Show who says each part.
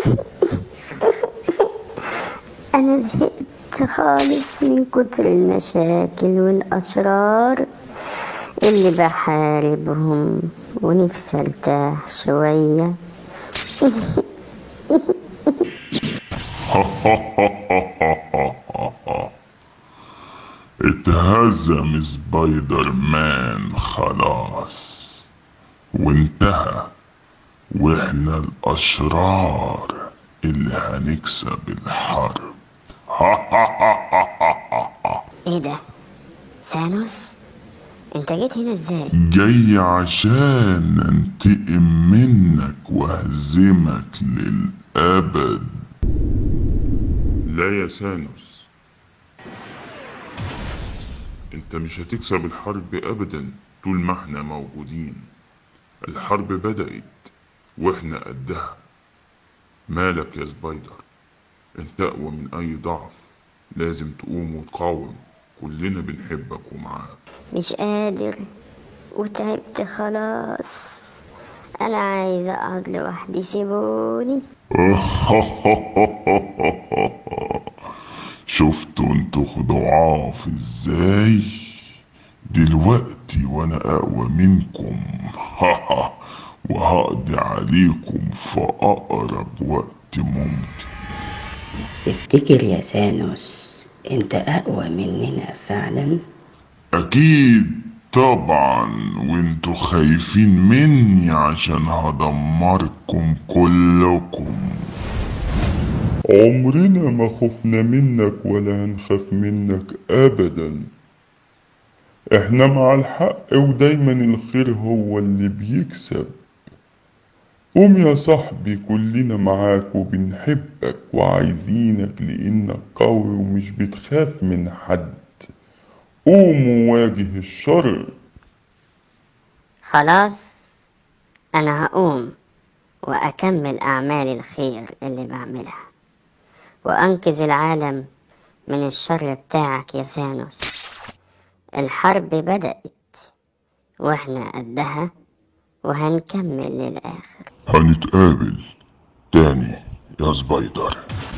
Speaker 1: أنا زهقت خالص من كتر المشاكل والأشرار اللي بحاربهم ونفسي ارتاح شوية
Speaker 2: اتهزم سبايدر مان خلاص وانتهى واحنا الاشرار اللي هنكسب الحرب
Speaker 1: ايه ده سانوس انت جيت هنا ازاي
Speaker 2: جاي عشان انتقم منك واهزمك للابد
Speaker 3: لا يا سانوس انت مش هتكسب الحرب ابدا طول ما احنا موجودين الحرب بدأت واحنا قدها مالك يا سبايدر انت اقوى من اي ضعف لازم تقوم وتقاوم كلنا بنحبك ومعاك
Speaker 1: مش قادر وتعبت خلاص انا عايزة اقعد لوحدي سيبوني
Speaker 2: شفتوا انتوا ضعاف ازاي دلوقتي وانا اقوى منكم وهقضي عليكم في اقرب وقت ممكن
Speaker 4: تفتكر يا سانوس انت اقوى مننا فعلا
Speaker 2: اكيد طبعا وانتوا خايفين مني عشان هدمركم كلكم
Speaker 3: عمرنا ما خفنا منك ولا هنخاف منك ابدا احنا مع الحق ودايما الخير هو اللي بيكسب قوم يا صاحبي كلنا معاك وبنحبك وعايزينك لانك قوي ومش بتخاف من حد قوم وواجه الشر
Speaker 1: خلاص انا هقوم واكمل اعمال الخير اللي بعملها وانقذ العالم من الشر بتاعك يا سانوس الحرب بدأت واحنا قدها وهنكمل للآخر
Speaker 2: هنتقابل تاني يا سبايدر